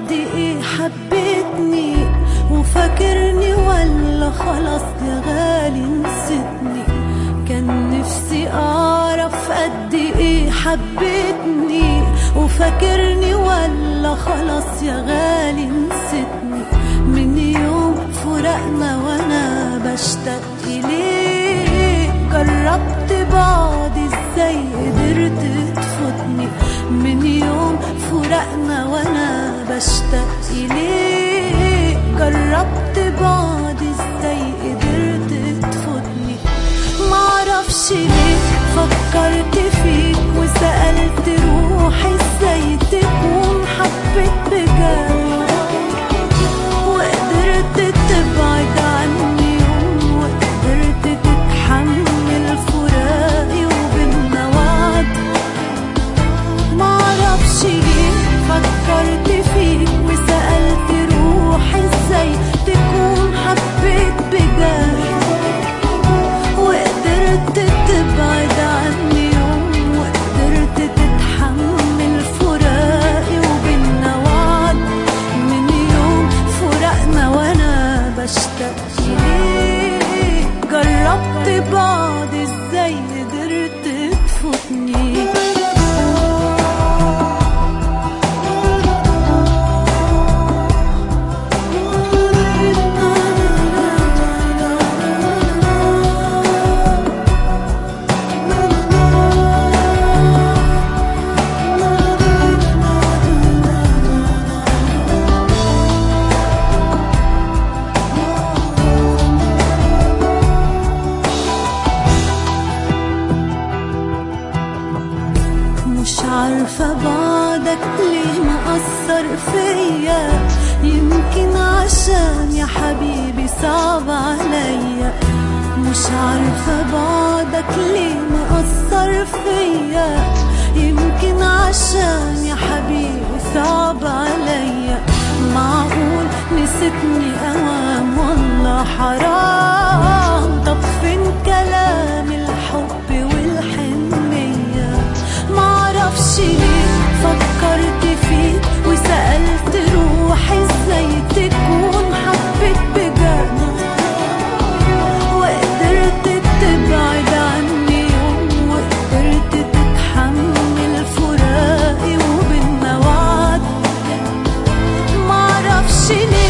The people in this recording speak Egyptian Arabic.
قد ايه حبيتني وفاكرني ولا خلاص يا غالي نسيتني كان نفسي اعرف قد ايه حبيتني وفاكرني ولا خلاص يا غالي نسيتني من يوم فرقنا وانا بشتاق اليك جربت بعض ازاي قدرت تفوتني من يوم فرقنا وانا بشتاق اليك جربت بعض ازاي قدرت تفوتني معرفش ليه فكرت فيك وسألت روحي ازاي تكون حبيت بجد وقدرت تبعد عني يوم وقدرت تتحمل فراقي وبينا وعد معرفش ليه فكرت فيك وسألت روحي ازاي تكون حبيت بجد وقدرت تبعد عني يوم وقدرت تتحمل فراقي وبينا وعد من يوم فرقنا وانا بشتاق ليك جربت بعض ازاي قدرت تفوتني مش عارفة بعدك ليه مأثر فيا يمكن عشان يا حبيبي صعب عليا مش عارفة بعدك ليه مأثر فيا يمكن عشان يا حبيبي صعب عليا معقول نسيتني أوام والله حرام طب فين كلام الحب والحنية معرفش ليه فكرت فيك وسألت روحي ازاي تكون حبيت بجد وقدرت تبعد عني يوم وقدرت تتحمل فراقي وبينا وعد معرفش ليه